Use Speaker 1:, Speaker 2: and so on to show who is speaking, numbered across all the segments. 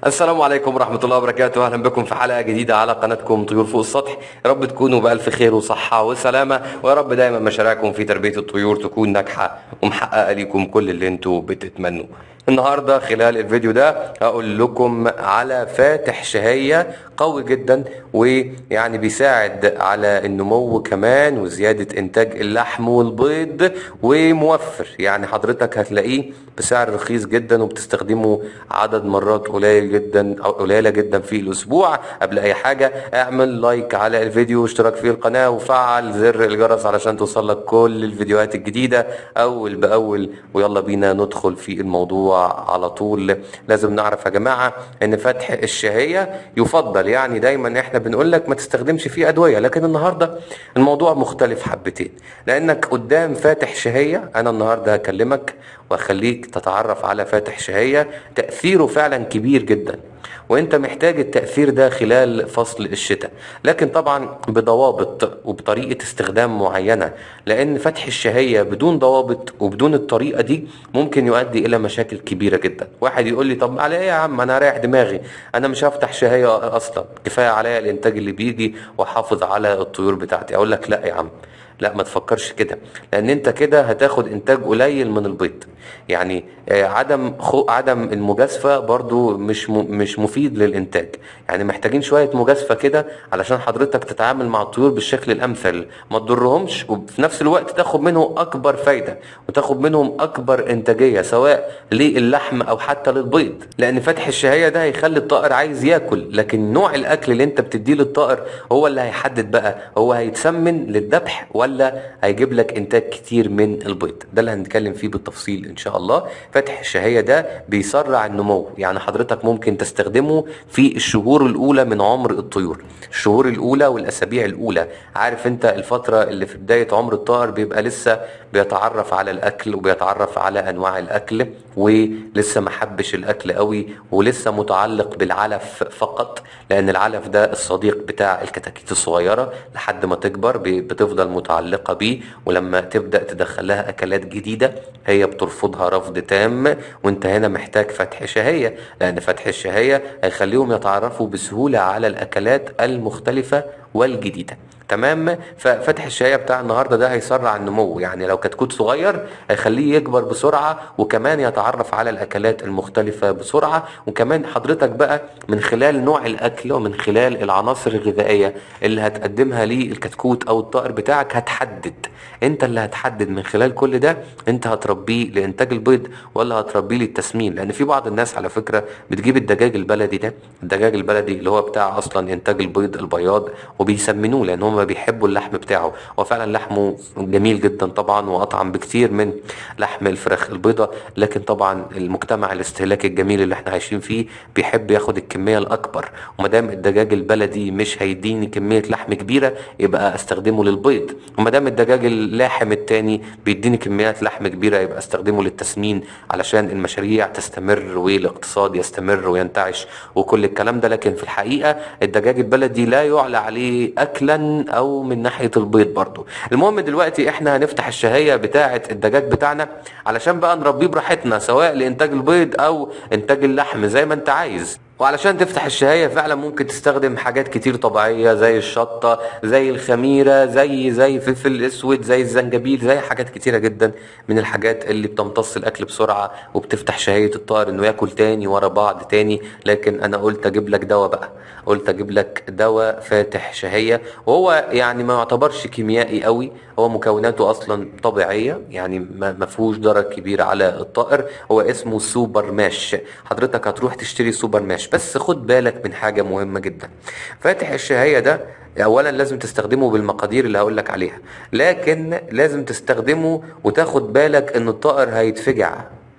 Speaker 1: السلام عليكم ورحمة الله وبركاته أهلا بكم في حلقة جديدة على قناتكم طيور فوق السطح يا رب تكونوا بألف خير وصحة وسلامة ويا رب دايما مشاريعكم في تربية الطيور تكون ناجحة ومحققة ليكم كل اللي انتوا بتتمنوه النهاردة خلال الفيديو ده هقول لكم على فاتح شهية قوي جدا ويعني بيساعد على النمو كمان وزيادة انتاج اللحم والبيض وموفر يعني حضرتك هتلاقيه بسعر رخيص جدا وبتستخدمه عدد مرات قليل جدا او قليلة جدا في الاسبوع قبل اي حاجة اعمل لايك على الفيديو واشتراك في القناة وفعل زر الجرس علشان توصلك كل الفيديوهات الجديدة اول باول ويلا بينا ندخل في الموضوع على طول لازم نعرف يا جماعة ان فتح الشهية يفضل يعني دايما احنا بنقول لك ما تستخدمش فيه ادوية لكن النهاردة الموضوع مختلف حبتين لانك قدام فاتح شهية انا النهاردة هكلمك واخليك تتعرف على فاتح شهية تأثيره فعلا كبير جدا وانت محتاج التأثير ده خلال فصل الشتاء لكن طبعا بضوابط وبطريقة استخدام معينة لان فتح الشهية بدون ضوابط وبدون الطريقة دي ممكن يؤدي الى مشاكل كبيرة جدا واحد يقول لي طب على ايه يا عم انا رايح دماغي انا مش هفتح شهية اصلا كفاية عليا الانتاج اللي بيجي واحافظ على الطيور بتاعتي اقول لك لا يا عم لا ما تفكرش كده لان انت كده هتاخد انتاج قليل من البيض يعني آه، عدم خو عدم المجازفه برضو مش م... مش مفيد للانتاج يعني محتاجين شويه مجازفه كده علشان حضرتك تتعامل مع الطيور بالشكل الامثل ما تضرهمش وفي نفس الوقت تاخد منهم اكبر فايده وتاخد منهم اكبر انتاجيه سواء للحم او حتى للبيض لان فتح الشهيه ده هيخلي الطائر عايز ياكل لكن نوع الاكل اللي انت بتديه للطائر هو اللي هيحدد بقى هو هيتسمن للذبح ولا هيجيب لك انتاج كتير من البيض ده اللي هنتكلم فيه بالتفصيل ان شاء الله فتح الشهيه ده بيسرع النمو يعني حضرتك ممكن تستخدمه في الشهور الاولى من عمر الطيور الشهور الاولى والاسابيع الاولى عارف انت الفتره اللي في بدايه عمر الطائر بيبقى لسه بيتعرف على الاكل وبيتعرف على انواع الاكل ولسه ما حبش الاكل قوي ولسه متعلق بالعلف فقط لان العلف ده الصديق بتاع الكتاكيت الصغيره لحد ما تكبر ب- بتفضل متعلقه بيه ولما تبدا تدخل لها اكلات جديده هي بترفضها رفض تام وانت هنا محتاج فتح شهيه لان فتح الشهيه هيخليهم يتعرفوا بسهوله على الاكلات المختلفه والجديده تمام ففتح الشهيه بتاع النهارده ده هيسرع النمو يعني لو كتكوت صغير هيخليه يكبر بسرعه وكمان يتعرف على الاكلات المختلفه بسرعه وكمان حضرتك بقى من خلال نوع الاكل ومن خلال العناصر الغذائيه اللي هتقدمها للكتكوت او الطائر بتاعك هتحدد انت اللي هتحدد من خلال كل ده انت هتربيه لانتاج البيض ولا هتربيه للتسمين لان في بعض الناس على فكره بتجيب الدجاج البلدي ده الدجاج البلدي اللي هو بتاع اصلا انتاج البيض البياض وبيسمنوه لان هم بيحبوا اللحم بتاعه هو فعلا لحمه جميل جدا طبعا واطعم بكتير من لحم الفراخ البيضة لكن طبعا المجتمع الاستهلاكي الجميل اللي احنا عايشين فيه بيحب ياخد الكميه الاكبر وما دام الدجاج البلدي مش هيديني كميه لحم كبيره يبقى استخدمه للبيض وما دام الدجاج اللاحم التاني بيديني كميات لحم كبيره يبقى استخدمه للتسمين علشان المشاريع تستمر والاقتصاد يستمر وينتعش وكل الكلام ده لكن في الحقيقه الدجاج البلدي لا يعلى عليه اكلا او من ناحيه البيض برضو المهم دلوقتي احنا هنفتح الشهيه بتاعه الدجاج بتاعنا علشان بقى نربيه براحتنا سواء لانتاج البيض او انتاج اللحم زي ما انت عايز وعلشان تفتح الشهية فعلا ممكن تستخدم حاجات كتير طبيعية زي الشطة زي الخميرة زي زي فلفل اسود زي الزنجبيل زي حاجات كتيرة جدا من الحاجات اللي بتمتص الاكل بسرعة وبتفتح شهية الطائر انه ياكل تاني ورا بعض تاني لكن انا قلت اجيب لك دواء بقى قلت اجيب لك دواء فاتح شهية وهو يعني ما يعتبرش كيميائي قوي هو مكوناته اصلا طبيعية يعني ما ما فيهوش ضرر كبير على الطائر هو اسمه سوبر ماش حضرتك هتروح تشتري سوبر ماش بس خد بالك من حاجة مهمة جدا فاتح الشهية ده اولا لازم تستخدمه بالمقادير اللي هقول لك عليها لكن لازم تستخدمه وتاخد بالك ان الطائر هيتفجع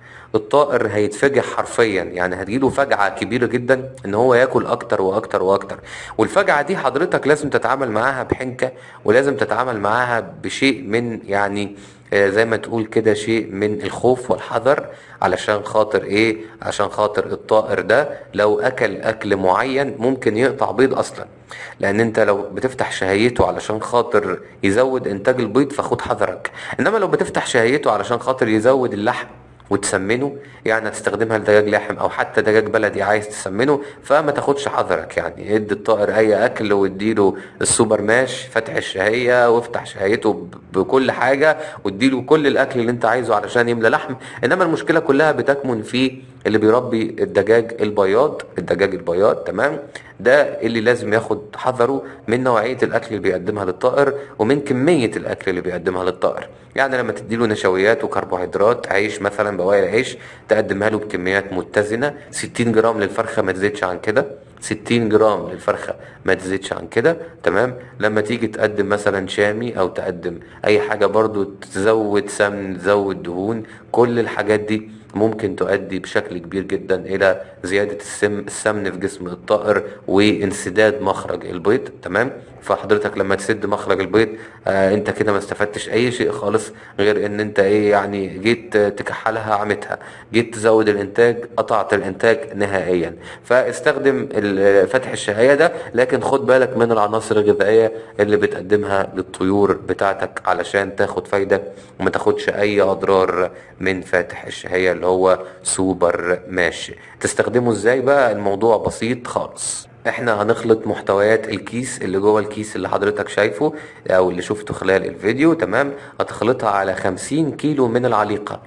Speaker 1: الطائر هيتفجع حرفيا يعني هتجيله فجعة كبيرة جدا ان هو ياكل اكتر واكتر واكتر والفجعة دي حضرتك لازم تتعامل معاها بحنكة ولازم تتعامل معاها بشيء من يعني آه، زي ما تقول كده شيء من الخوف والحذر علشان خاطر ايه عشان خاطر الطائر ده لو اكل اكل معين ممكن يقطع بيض اصلا لان انت لو بتفتح شهيته علشان خاطر يزود انتاج البيض فخد حذرك انما لو بتفتح شهيته علشان خاطر يزود اللحم وتسمنه يعني هتستخدمها لدجاج لحم او حتى دجاج بلدي عايز تسمنه فما تاخدش حذرك يعني ادي الطائر اي اكل واديله السوبر ماش فتح الشهية وافتح شهيته ب- بكل حاجة واديله كل الاكل اللي انت عايزه علشان يملى لحم انما المشكلة كلها بتكمن في اللي بيربي الدجاج البياض الدجاج البياض تمام ده اللي لازم ياخد حذره من نوعية الأكل اللي بيقدمها للطائر ومن كمية الأكل اللي بيقدمها للطائر يعني لما تديله نشويات وكربوهيدرات عيش مثلا بواقي العيش تقدمها له بكميات متزنة 60 جرام للفرخة ما تزيدش عن كده 60 جرام للفرخة ما تزيدش عن كده تمام لما تيجي تقدم مثلا شامي او تقدم اي حاجة برضو تزود سمن تزود دهون كل الحاجات دي ممكن تؤدي بشكل كبير جدا الى زيادة السم السمن في جسم الطائر وانسداد مخرج البيض تمام فحضرتك لما تسد مخرج البيض آه انت كده ما استفدتش اي شيء خالص غير ان انت ايه يعني جيت تكحلها عمتها جيت تزود الانتاج قطعت الانتاج نهائيا فاستخدم ال- فتح الشهية ده لكن خد بالك من العناصر الغذائية اللي بتقدمها للطيور بتاعتك علشان تاخد فايدة وما تاخدش اي اضرار من فاتح الشهية اللي هو سوبر ماشي تستخدمه ازاي بقى الموضوع بسيط خالص احنا هنخلط محتويات الكيس اللي جوه الكيس اللي حضرتك شايفه او اللي شفته خلال الفيديو تمام هتخلطها على 50 كيلو من العليقة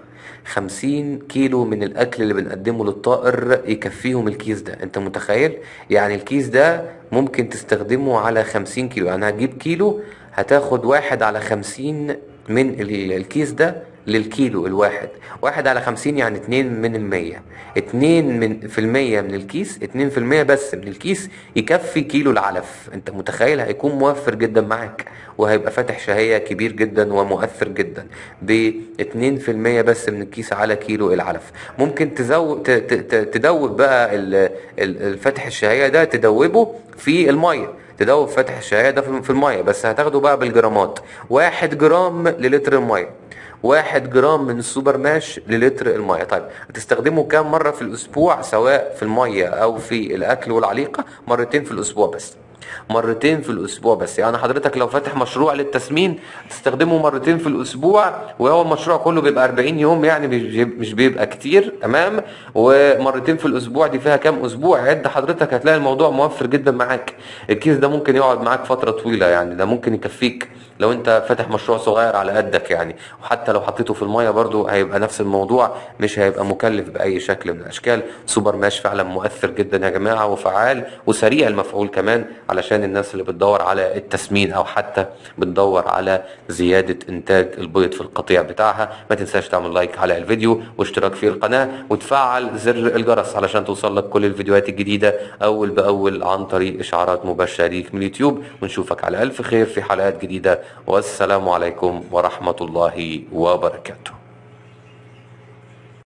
Speaker 1: 50 كيلو من الاكل اللي بنقدمه للطائر يكفيهم الكيس ده انت متخيل يعني الكيس ده ممكن تستخدمه على 50 كيلو يعني هتجيب كيلو هتاخد واحد على 50 من ال- الكيس ده للكيلو الواحد واحد على خمسين يعني اتنين من المية اتنين من في المية من الكيس اتنين في المية بس من الكيس يكفي كيلو العلف انت متخيل هيكون موفر جدا معاك وهيبقى فاتح شهية كبير جدا ومؤثر جدا باتنين في المية بس من الكيس على كيلو العلف ممكن تزود ت- ت- ت- تدوب بقى ال- ال- الفتح الشهية ده تدوبه في المية تدوب فتح الشهية ده في في المية بس هتاخده بقى بالجرامات واحد جرام للتر المية واحد جرام من السوبر ماش للتر المية طيب هتستخدمه كام مرة في الأسبوع سواء في المية أو في الأكل والعليقة مرتين في الأسبوع بس مرتين في الأسبوع بس يعني حضرتك لو فاتح مشروع للتسمين تستخدمه مرتين في الأسبوع وهو المشروع كله بيبقى 40 يوم يعني مش بيب- مش بيبقى كتير تمام ومرتين في الأسبوع دي فيها كام أسبوع عد حضرتك هتلاقي الموضوع موفر جدا معاك الكيس ده ممكن يقعد معاك فترة طويلة يعني ده ممكن يكفيك لو انت فاتح مشروع صغير على قدك يعني وحتى لو حطيته في المية برضو هيبقى نفس الموضوع مش هيبقى مكلف بأي شكل من الأشكال سوبر ماش فعلا مؤثر جدا يا جماعة وفعال وسريع المفعول كمان علشان الناس اللي بتدور على التسمين أو حتى بتدور على زيادة إنتاج البيض في القطيع بتاعها ما تنساش تعمل لايك على الفيديو واشتراك في القناة وتفعل زر الجرس علشان توصل لك كل الفيديوهات الجديدة أول بأول عن طريق إشعارات مباشرة ليك من اليوتيوب ونشوفك على ألف خير في حلقات جديدة والسلام عليكم ورحمة الله وبركاته